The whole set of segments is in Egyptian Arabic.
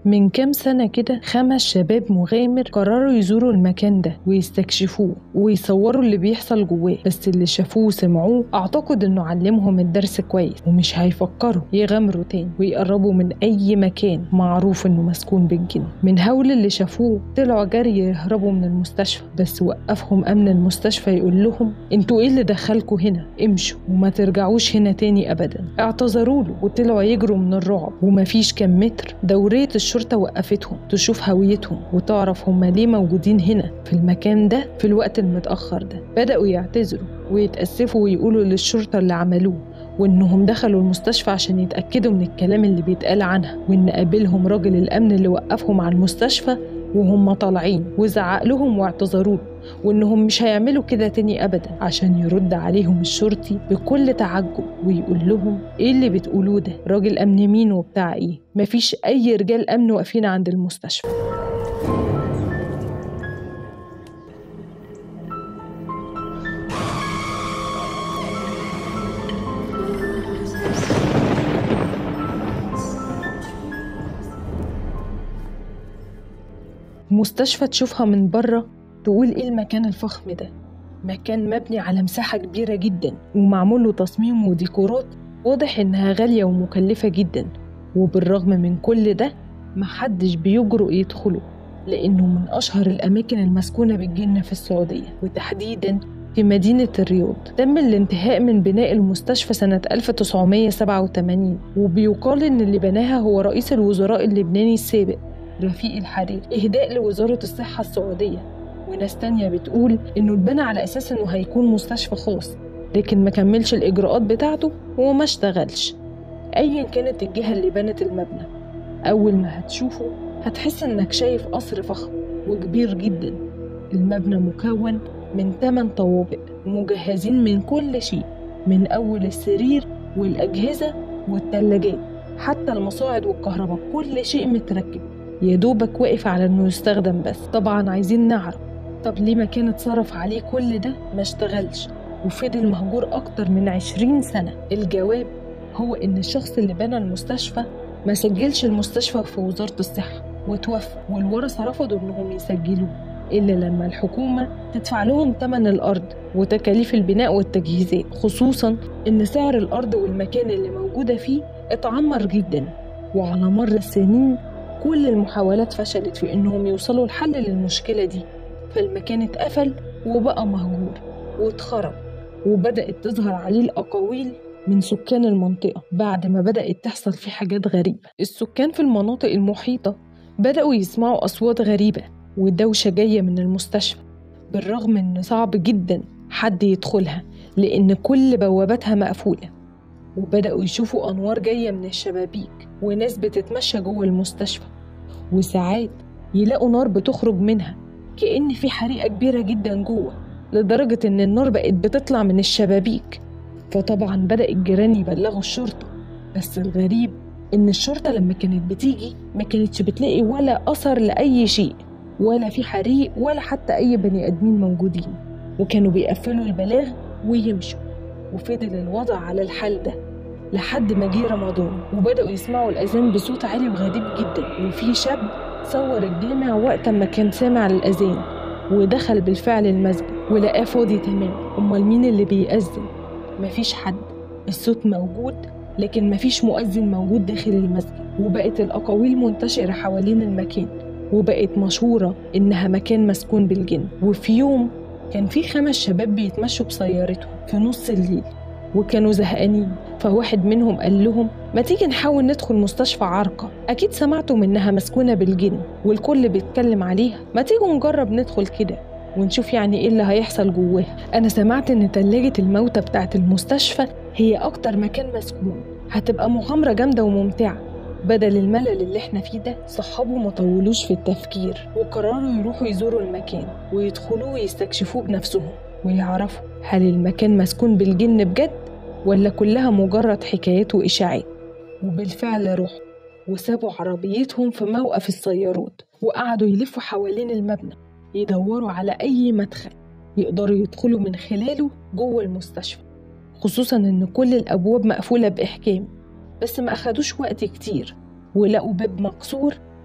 من كام سنة كده خمس شباب مغامر قرروا يزوروا المكان ده ويستكشفوه ويصوروا اللي بيحصل جواه بس اللي شافوه وسمعوه أعتقد إنه علمهم الدرس كويس ومش هيفكروا يغامروا تاني ويقربوا من أي مكان معروف إنه مسكون بالجن من هول اللي شافوه طلعوا جري يهربوا من المستشفى بس وقفهم أمن المستشفى يقول لهم انتوا إيه اللي دخلكوا هنا امشوا وما ترجعوش هنا تاني أبدا اعتذروا له وطلعوا يجروا من الرعب ومفيش كام متر دورية الشرطة وقفتهم تشوف هويتهم وتعرف هما ليه موجودين هنا في المكان ده في الوقت المتأخر ده بدأوا يعتذروا ويتأسفوا ويقولوا للشرطة اللي عملوه وإنهم دخلوا المستشفى عشان يتأكدوا من الكلام اللي بيتقال عنها وإن قابلهم راجل الأمن اللي وقفهم على المستشفى وهم طالعين وزعق لهم واعتذروا له وإنهم مش هيعملوا كده تاني أبدا عشان يرد عليهم الشرطي بكل تعجب ويقول لهم إيه اللي بتقولوه ده راجل أمن مين وبتاع إيه مفيش أي رجال أمن واقفين عند المستشفى مستشفى تشوفها من بره تقول ايه المكان الفخم ده مكان مبني على مساحة كبيرة جدا ومعمول له تصميم وديكورات واضح انها غالية ومكلفة جدا وبالرغم من كل ده محدش بيجرؤ يدخله لأنه من أشهر الأماكن المسكونة بالجن في السعودية وتحديدا في مدينة الرياض تم الانتهاء من بناء المستشفى سنة 1987 وبيقال إن اللي بناها هو رئيس الوزراء اللبناني السابق رفيق الحريري إهداء لوزارة الصحة السعودية وناس تانية بتقول إنه اتبنى على أساس إنه هيكون مستشفى خاص لكن ما كملش الإجراءات بتاعته وما اشتغلش أيا كانت الجهة اللي بنت المبنى أول ما هتشوفه هتحس إنك شايف قصر فخم وكبير جدا المبنى مكون من 8 طوابق مجهزين من كل شيء من أول السرير والأجهزة والتلاجات حتى المصاعد والكهرباء كل شيء متركب يا دوبك واقف على انه يستخدم بس طبعا عايزين نعرف طب ليه مكان اتصرف عليه كل ده ما اشتغلش وفضل مهجور اكتر من عشرين سنة الجواب هو ان الشخص اللي بنى المستشفى ما سجلش المستشفى في وزارة الصحة وتوفى والورثة رفضوا انهم يسجلوه إلا لما الحكومة تدفع لهم ثمن الأرض وتكاليف البناء والتجهيزات خصوصا إن سعر الأرض والمكان اللي موجودة فيه اتعمر جدا وعلى مر السنين كل المحاولات فشلت في إنهم يوصلوا لحل للمشكلة دي فالمكان اتقفل وبقى مهجور واتخرب وبدأت تظهر عليه الأقاويل من سكان المنطقة بعد ما بدأت تحصل فيه حاجات غريبة السكان في المناطق المحيطة بدأوا يسمعوا أصوات غريبة ودوشة جاية من المستشفى بالرغم إن صعب جدا حد يدخلها لأن كل بواباتها مقفولة وبدأوا يشوفوا أنوار جاية من الشبابيك وناس بتتمشى جوه المستشفى وساعات يلاقوا نار بتخرج منها كأن في حريقة كبيرة جدا جوه لدرجة إن النار بقت بتطلع من الشبابيك فطبعا بدأ الجيران يبلغوا الشرطة بس الغريب إن الشرطة لما كانت بتيجي ما كانتش بتلاقي ولا أثر لأي شيء ولا في حريق ولا حتى أي بني آدمين موجودين وكانوا بيقفلوا البلاغ ويمشوا وفضل الوضع على الحال ده لحد ما جه رمضان وبدأوا يسمعوا الأذان بصوت عالي وغريب جدا وفي شاب صور الجامع وقت ما كان سامع الأذان ودخل بالفعل المسجد ولقاه فاضي تمام أمال مين اللي بيأذن مفيش حد الصوت موجود لكن مفيش مؤذن موجود داخل المسجد وبقت الأقاويل منتشرة حوالين المكان وبقت مشهورة إنها مكان مسكون بالجن وفي يوم كان في خمس شباب بيتمشوا بسيارتهم في نص الليل وكانوا زهقانين فواحد منهم قال لهم ما تيجي نحاول ندخل مستشفى عرقة أكيد سمعتوا منها مسكونة بالجن والكل بيتكلم عليها ما تيجوا نجرب ندخل كده ونشوف يعني ايه اللي هيحصل جواها انا سمعت ان تلاجة الموتى بتاعت المستشفى هي اكتر مكان مسكون هتبقى مغامرة جامدة وممتعة بدل الملل اللي احنا فيه ده صحابه ما طولوش في التفكير وقرروا يروحوا يزوروا المكان ويدخلوه ويستكشفوه بنفسهم ويعرفوا هل المكان مسكون بالجن بجد ولا كلها مجرد حكايات وإشاعات وبالفعل روحوا وسابوا عربيتهم في موقف السيارات وقعدوا يلفوا حوالين المبنى يدوروا على أي مدخل يقدروا يدخلوا من خلاله جوه المستشفى خصوصا إن كل الأبواب مقفولة بإحكام بس ما أخدوش وقت كتير ولقوا باب مكسور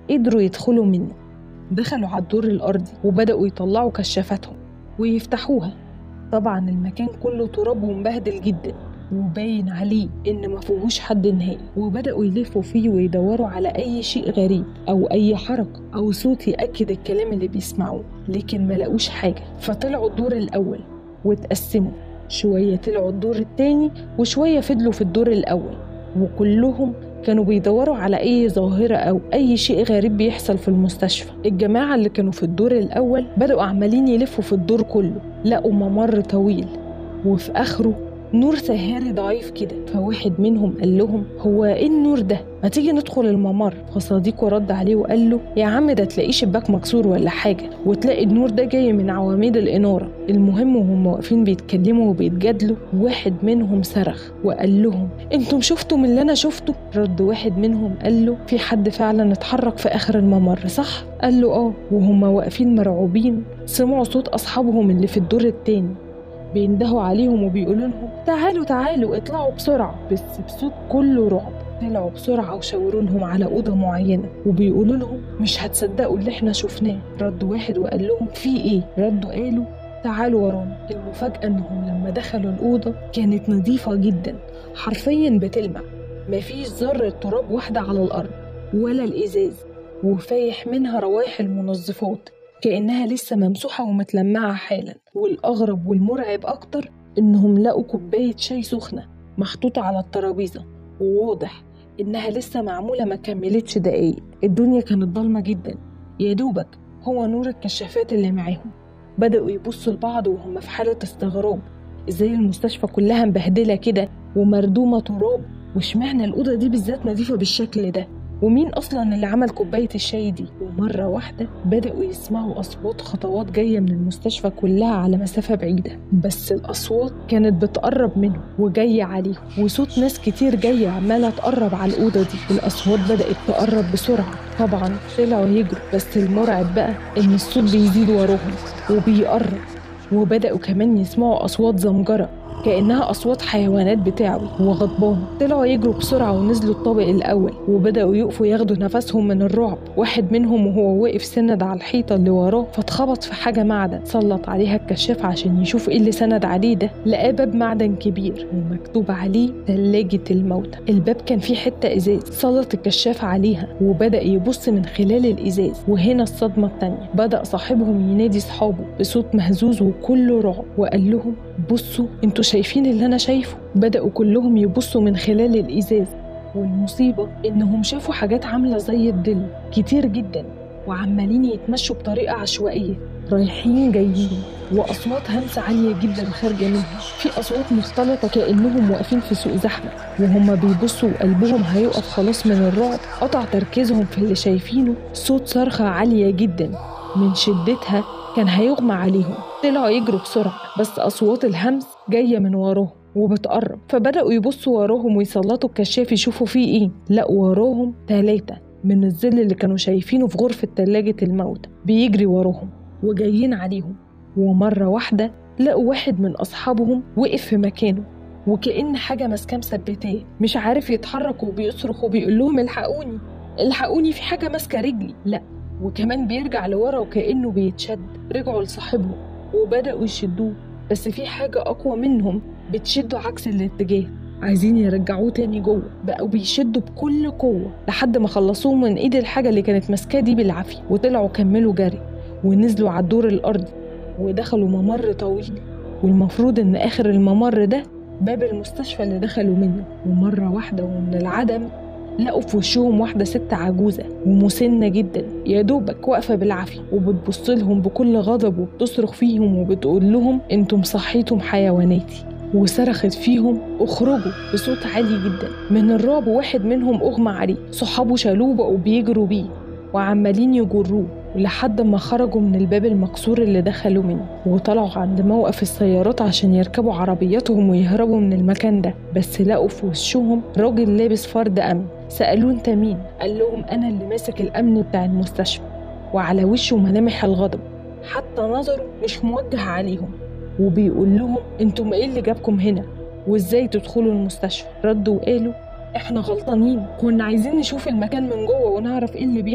قدروا يدخلوا منه دخلوا على الدور الأرضي وبدأوا يطلعوا كشافاتهم ويفتحوها طبعا المكان كله تراب ومبهدل جدا وباين عليه إن ما فيهوش حد نهائي وبدأوا يلفوا فيه ويدوروا على أي شيء غريب أو أي حركة أو صوت يأكد الكلام اللي بيسمعوه لكن ما لقوش حاجة فطلعوا الدور الأول واتقسموا شوية طلعوا الدور التاني وشوية فضلوا في الدور الأول وكلهم كانوا بيدوروا على أي ظاهرة أو أي شيء غريب بيحصل في المستشفى الجماعة اللي كانوا في الدور الأول بدأوا عمالين يلفوا في الدور كله لقوا ممر طويل وفي آخره نور سهاري ضعيف كده فواحد منهم قال لهم هو ايه النور ده ما تيجي ندخل الممر فصديقه رد عليه وقال له يا عم ده تلاقيه شباك مكسور ولا حاجه وتلاقي النور ده جاي من عواميد الاناره المهم وهم واقفين بيتكلموا وبيتجادلوا واحد منهم صرخ وقال لهم انتم شفتوا من اللي انا شفته رد واحد منهم قال له في حد فعلا اتحرك في اخر الممر صح قال له اه وهم واقفين مرعوبين سمعوا صوت اصحابهم اللي في الدور التاني بيندهوا عليهم وبيقولوا لهم تعالوا تعالوا اطلعوا بسرعة بس بصوت كله رعب طلعوا بسرعة وشاوروا لهم على أوضة معينة وبيقولوا لهم مش هتصدقوا اللي احنا شفناه رد واحد وقال لهم في ايه ردوا قالوا تعالوا ورانا المفاجأة انهم لما دخلوا الأوضة كانت نظيفة جدا حرفيا بتلمع مفيش ذرة تراب واحدة على الأرض ولا الإزاز وفايح منها روايح المنظفات كأنها لسه ممسوحة ومتلمعة حالا والأغرب والمرعب أكتر إنهم لقوا كوباية شاي سخنة محطوطة على الترابيزة وواضح إنها لسه معمولة ما كملتش دقايق الدنيا كانت ضلمة جدا يا دوبك هو نور الكشافات اللي معاهم بدأوا يبصوا لبعض وهم في حالة استغراب ازاي المستشفى كلها مبهدلة كده ومردومة تراب واشمعنى الأوضة دي بالذات نظيفة بالشكل ده ومين أصلا اللي عمل كوباية الشاي دي ومرة واحدة بدأوا يسمعوا أصوات خطوات جاية من المستشفى كلها على مسافة بعيدة بس الأصوات كانت بتقرب منهم وجاية عليهم وصوت ناس كتير جاية عمالة تقرب على الأوضة دي الأصوات بدأت تقرب بسرعة طبعا طلعوا يجروا بس المرعب بقى إن الصوت بيزيد وراهم وبيقرب وبدأوا كمان يسمعوا أصوات زمجرة كأنها أصوات حيوانات بتعوي وغضبانة طلعوا يجروا بسرعة ونزلوا الطابق الأول وبدأوا يقفوا ياخدوا نفسهم من الرعب واحد منهم وهو واقف سند على الحيطة اللي وراه فاتخبط في حاجة معدن سلط عليها الكشاف عشان يشوف ايه اللي سند عليه ده لقاه باب معدن كبير ومكتوب عليه ثلاجة الموتى الباب كان فيه حتة إزاز سلط الكشاف عليها وبدأ يبص من خلال الإزاز وهنا الصدمة التانية بدأ صاحبهم ينادي صحابه بصوت مهزوز وكله رعب وقال لهم بصوا انتوا شايفين اللي انا شايفه بدأوا كلهم يبصوا من خلال الإزاز والمصيبة إنهم شافوا حاجات عاملة زي الظل كتير جدا وعمالين يتمشوا بطريقة عشوائية رايحين جايين وأصوات همس عالية جدا خارجة منهم في أصوات مختلطة كأنهم واقفين في سوق زحمة وهم بيبصوا وقلبهم هيقف خلاص من الرعب قطع تركيزهم في اللي شايفينه صوت صرخة عالية جدا من شدتها كان هيغمى عليهم طلعوا يجروا بسرعة بس أصوات الهمس جاية من وراهم وبتقرب فبدأوا يبصوا وراهم ويسلطوا الكشاف يشوفوا فيه إيه لقوا وراهم تلاتة من الظل اللي كانوا شايفينه في غرفة تلاجة الموت بيجري وراهم وجايين عليهم ومرة واحدة لقوا واحد من أصحابهم وقف في مكانه وكأن حاجة ماسكاه مثبتاه مش عارف يتحرك وبيصرخ وبيقول لهم الحقوني الحقوني في حاجة ماسكة رجلي لأ وكمان بيرجع لورا وكأنه بيتشد رجعوا لصاحبهم وبدأوا يشدوه بس في حاجة أقوى منهم بتشده عكس الاتجاه عايزين يرجعوه تاني جوه بقوا بيشدوا بكل قوة لحد ما خلصوه من ايد الحاجة اللي كانت ماسكاه دي بالعافية وطلعوا كملوا جري ونزلوا على الدور الأرضي ودخلوا ممر طويل والمفروض إن آخر الممر ده باب المستشفى اللي دخلوا منه ومرة واحدة ومن العدم لقوا في وشهم واحدة ست عجوزة ومسنة جدا يا دوبك واقفة بالعافية وبتبص لهم بكل غضب وبتصرخ فيهم وبتقول لهم انتم صحيتم حيواناتي وصرخت فيهم اخرجوا بصوت عالي جدا من الرعب واحد منهم اغمى عليه صحابه شالوه بقوا بيجروا بيه وعمالين يجروه لحد ما خرجوا من الباب المكسور اللي دخلوا منه وطلعوا عند موقف السيارات عشان يركبوا عربياتهم ويهربوا من المكان ده بس لقوا في وشهم راجل لابس فرد أمن سألوه انت مين؟ قال لهم أنا اللي ماسك الأمن بتاع المستشفى وعلى وشه ملامح الغضب حتى نظره مش موجه عليهم وبيقول لهم انتم ايه اللي جابكم هنا وازاي تدخلوا المستشفى ردوا وقالوا احنا غلطانين كنا عايزين نشوف المكان من جوه ونعرف ايه اللي بيحصل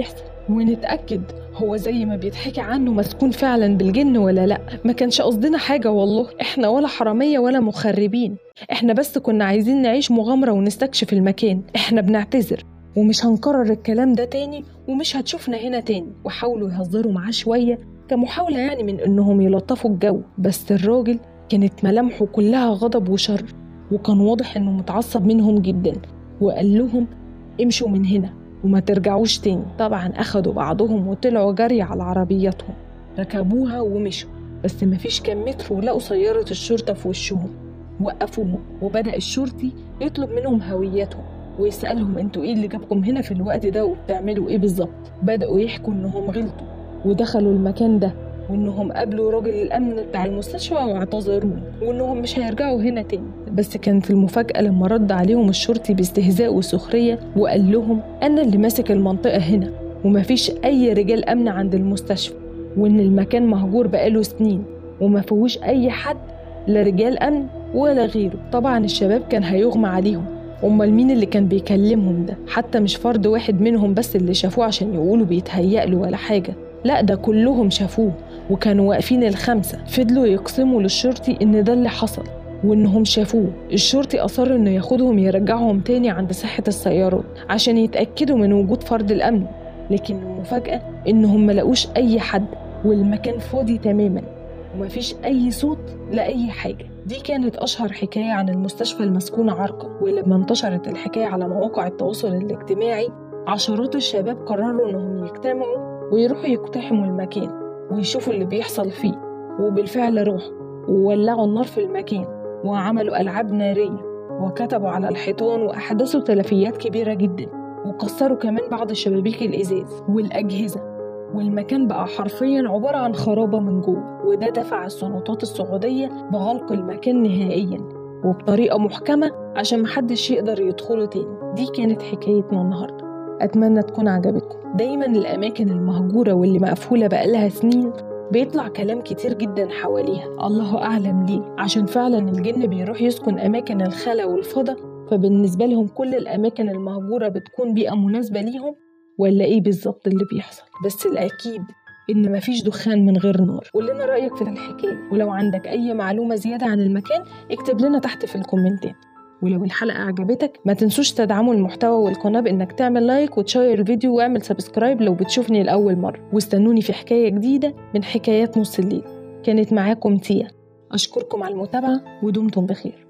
ونتأكد هو زي ما بيتحكي عنه مسكون فعلا بالجن ولا لأ ما كانش قصدنا حاجة والله احنا ولا حرامية ولا مخربين احنا بس كنا عايزين نعيش مغامرة ونستكشف المكان احنا بنعتذر ومش هنكرر الكلام ده تاني ومش هتشوفنا هنا تاني وحاولوا يهزروا معاه شوية كمحاولة يعني من إنهم يلطفوا الجو بس الراجل كانت ملامحه كلها غضب وشر وكان واضح إنه متعصب منهم جدا وقال لهم امشوا من هنا وما ترجعوش تاني طبعا أخدوا بعضهم وطلعوا جري على عربياتهم ركبوها ومشوا بس مفيش كام متر ولقوا سيارة الشرطة في وشهم وقفوهم وبدأ الشرطي يطلب منهم هويتهم ويسألهم انتوا ايه اللي جابكم هنا في الوقت ده وبتعملوا ايه بالظبط بدأوا يحكوا انهم غلطوا ودخلوا المكان ده وانهم قابلوا راجل الامن بتاع المستشفى واعتذروا وانهم مش هيرجعوا هنا تاني بس كانت المفاجاه لما رد عليهم الشرطي باستهزاء وسخريه وقال لهم انا اللي ماسك المنطقه هنا ومفيش اي رجال امن عند المستشفى وان المكان مهجور بقاله سنين وما فيهوش اي حد لا رجال امن ولا غيره طبعا الشباب كان هيغمى عليهم امال مين اللي كان بيكلمهم ده حتى مش فرد واحد منهم بس اللي شافوه عشان يقولوا بيتهيأ له ولا حاجه لا ده كلهم شافوه وكانوا واقفين الخمسة فضلوا يقسموا للشرطي إن ده اللي حصل وإنهم شافوه الشرطي أصر إنه ياخدهم يرجعهم تاني عند ساحة السيارات عشان يتأكدوا من وجود فرد الأمن لكن المفاجأة إنهم ملقوش أي حد والمكان فاضي تماما ومفيش أي صوت لأي حاجة دي كانت أشهر حكاية عن المستشفى المسكونة عرقة ولما انتشرت الحكاية على مواقع التواصل الاجتماعي عشرات الشباب قرروا إنهم يجتمعوا ويروحوا يقتحموا المكان ويشوفوا اللي بيحصل فيه وبالفعل روحوا وولعوا النار في المكان وعملوا ألعاب نارية وكتبوا على الحيطان وأحدثوا تلفيات كبيرة جدا وكسروا كمان بعض شبابيك الإزاز والأجهزة والمكان بقى حرفيا عبارة عن خرابة من جوه وده دفع السلطات السعودية بغلق المكان نهائيا وبطريقة محكمة عشان محدش يقدر يدخله تاني دي كانت حكايتنا النهاردة أتمنى تكون عجبتكم دايما الأماكن المهجورة واللي مقفولة بقالها سنين بيطلع كلام كتير جدا حواليها الله أعلم ليه عشان فعلا الجن بيروح يسكن أماكن الخلا والفضا فبالنسبة لهم كل الأماكن المهجورة بتكون بيئة مناسبة ليهم ولا إيه بالظبط اللي بيحصل بس الأكيد إن مفيش دخان من غير نار قول لنا رأيك في الحكاية ولو عندك أي معلومة زيادة عن المكان اكتب لنا تحت في الكومنتات ولو الحلقة عجبتك ما تنسوش تدعموا المحتوى والقناة بإنك تعمل لايك وتشير الفيديو واعمل سبسكرايب لو بتشوفني لأول مرة واستنوني في حكاية جديدة من حكايات نص الليل كانت معاكم تيا أشكركم على المتابعة ودمتم بخير